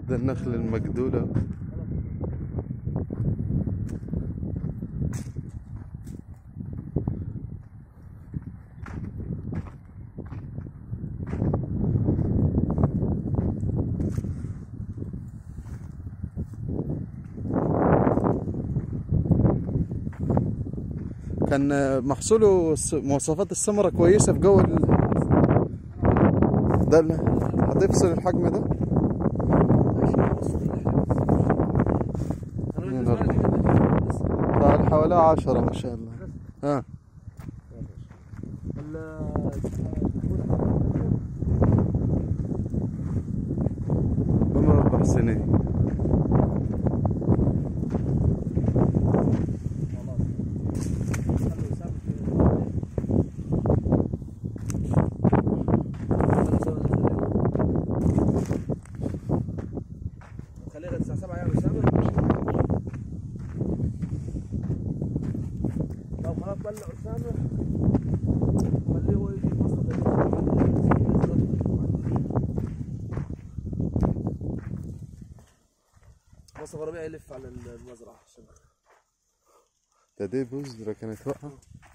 ده النخل المجدولة كان محصوله الس- مواصفات الثمرة كويسة في جو ال- ده اللي هتفصل الحجم ده بعد حوالي عشرة ما شاء الله ها عمر أربع سنين خليها الساعة 7 يعني أسامة لو خلاص بلع أسامة خليه هو يجي مصر مصطفى ربيع يلف على المزرعة عشان ده دي بذرة كانت واقعة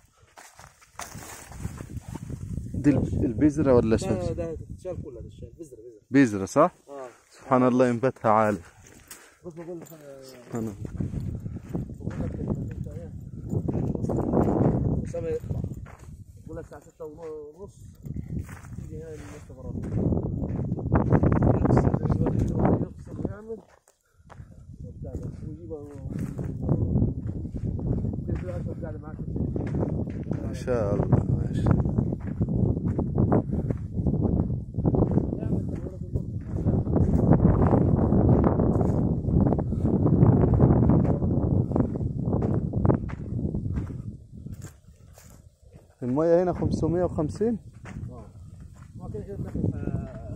دي الب- البذرة ولا ده شمس ده تتشال كلها تتشال بذرة بذرة بذرة صح اه سبحان الله ينبتها عالي بص بقول لك آه، سبحان الله بقول لك انت ايه أسامة يطلع بقول لك الساعة 6 ونص تيجي هنا لمصطفى ربيع يغسل يغسل ويعمل وبتاع ده ويجيب تلفي العشرة قاعدة معاك ما شاء الله ماشي المية هنا 550 ما كان كده النخل آه،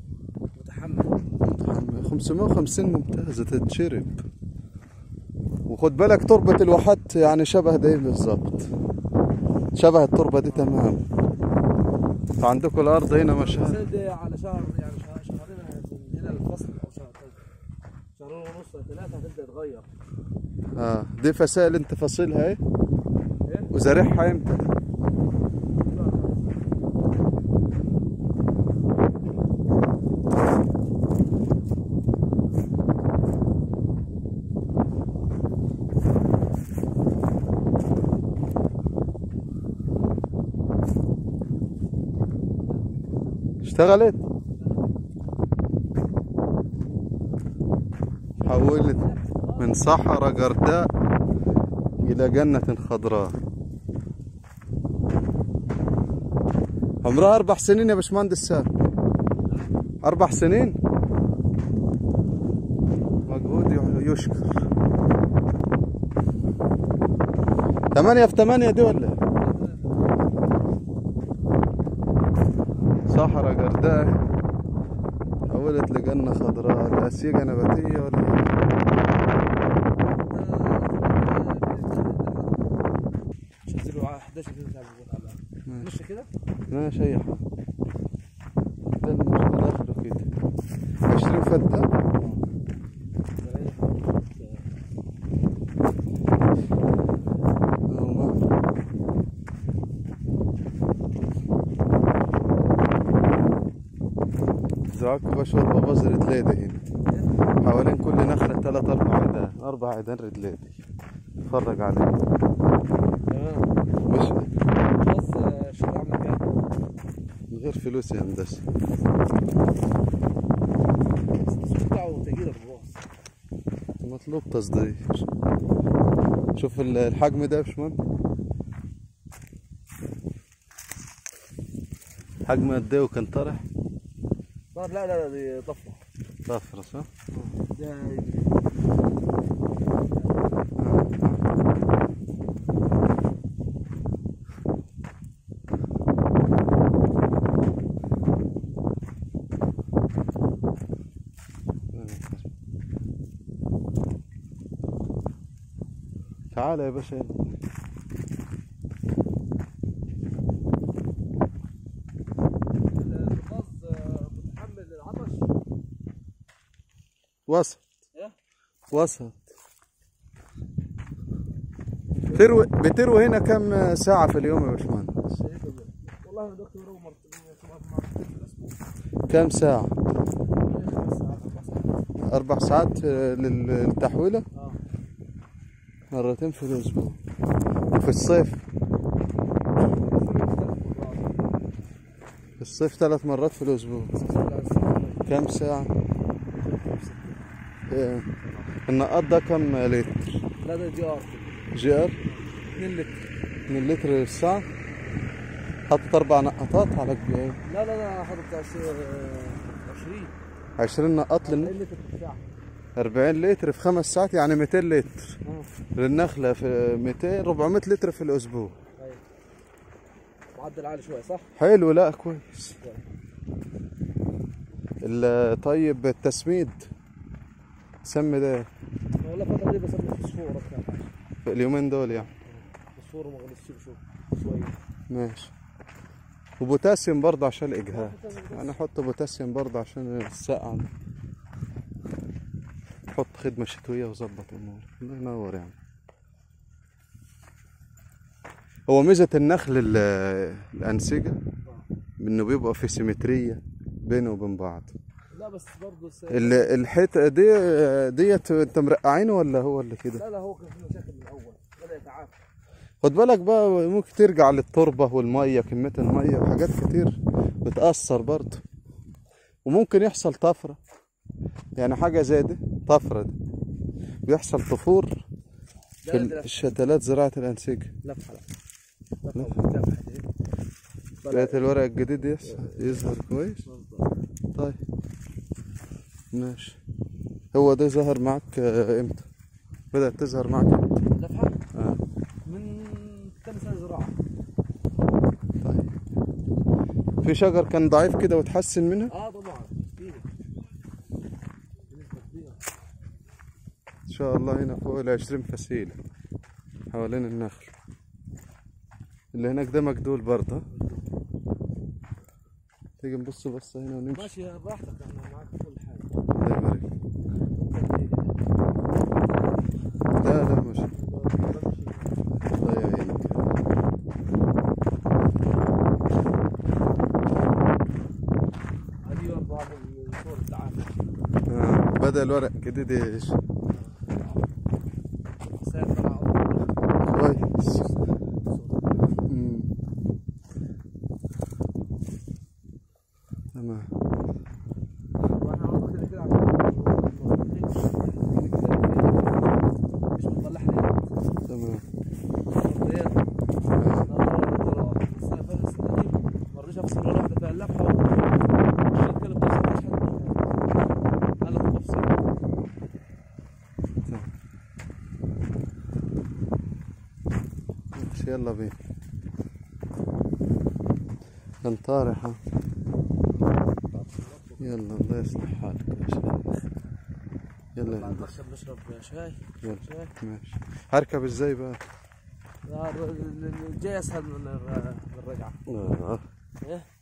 متحمل 550 ممتازة تتشرب وخد بالك تربة الواحات يعني شبه ده بالظبط شبه التربة دي تمام عندكم الأرض هنا ما شاء الله السنة دي على شهر يعني شهر شهرين من هنا الفصل او شهر شهرين ونص أو ثلاثة هتبدأ تتغير اه دي فسائل انت فاصلها ايه إيه؟ وزارعها امتى اشتغلت حولت من صحراء جرداء إلى جنة خضراء عمرها أربع سنين يا باشمهندس سام أربع سنين مجهود ي- يشكر ثمانية في ثمانية دي ولا إيه؟ صحراء جرداء حولت لجنة خضراء الأسيجة نباتية ولا إيه؟ شغلوا على 11 كده تعمل على مش كده ماشي أي حاجة ده المشكلة آخره كده عشرين فتة والله. زعاكوا بقى شوية باباز رجليدة هنا حوالين كل نخلة تلات أربع عيدان أربع عيدان رجليدة اتفرج عليه تمام مش خلاص آه، شوف عامل كام من غير فلوس يا هندسة السوق بتاعه تقيل الباص مطلوب تصدير شوف ال- الحجم ده يا باشمهندس حجم قد ايه وكان طرح طب لا لا لا دي طفره طفرة صح؟ ده تعال يا باشا يلا. الغاز آه، متحمل العطش وسط ايه وسط تروي بتروي هنا كم ساعة في اليوم يا باشمهندس؟ والله يا دكتور هو مرتين مرتين في الاسبوع كم ساعة؟ خمس ساعات اربع ساعات أربع ساعات آه، لل- للتحويلة اه مرتين في الأسبوع وفي الصيف في الصيف ثلاث مرات في الأسبوع كم ساعة؟ إيه. النقاط ده كم لتر؟ لا ده جي ار جي ار 2 لتر 2 لتر للساعة حطت أربع نقطات على قد إيه؟ لا لا لا حاطط بتاع 20 20 نقاط لل 40 لتر في الساعة 40 لتر في خمس ساعات يعني 200 لتر اه للنخلة في 200 400 لتر في الأسبوع ايوه معدل عالي شوية صح؟ حلو لا كويس ال- طيب التسميد سمي ده والله الفترة دي بسمي فوسفور أكتر حاجة في اليومين دول يعني فوسفور ومغنيسيوم شو شوية ماشي وبوتاسيوم برضه عشان الإجهاد يعني حط بوتاسيوم برضه عشان السقعة دي. حط خدمة شتوية وظبط أمورك الله ينور يعني هو ميزة النخل ال- الأنسجة إنه بيبقى في سيمترية بينه وبين بعض لا بس برضه الس... ال- الحيطة دي ديت انت مرقعينه ولا هو اللي كده؟ لا لا هو كان في مشاكل من الأول بدأ يتعافى خد بالك بقى ممكن ترجع للتربة والمية كمية المية وحاجات كتير بتأثر برضه وممكن يحصل طفرة يعني حاجة زي دي طفرة دي بيحصل طفور في ده ده الشتلات زراعة الأنسجة لفحة لفحة ومتابعة دي. بقيت الورق الجديد يس- يظهر كويس طيب ماشي هو ده ظهر معك آه، امتى؟ بدأت تظهر معك امتى؟ لفحة آه. من كم سنة زراعة طيب في شجر كان ضعيف كده وتحسن منها اه طبعا كتير بنسبة كبيرة ان شاء الله هنا فوق ال 20 فسيلة حوالين النخل اللي هناك ده مجدول برضه تيجي نبص بصة هنا ونمشي ماشي براحتك انا معاك في كل حاجة الله يبارك لا لا مش الله يعينك هذه بعض الصور التعافي آه. بدأ الورق جديد ايش سيف على كويس مم. تمام واحنا عم كده كده عم مش بنطلع لي تمام مرضيات السنة فاتت السنة دي ما رضيش افصل ولا واحدة فيها اللفحة والشركة اللي بتفصل مش حد انا اللي بفصل ماشي يلا بينا كان طارح ها يلا الله يصلح حالك يا شيخ يلا بعد يلا المركب نشرب شاي يلا شاي ماشي هركب ازاي بقى لا، الجاي اسهل من الر- من الرجعة آه. ايه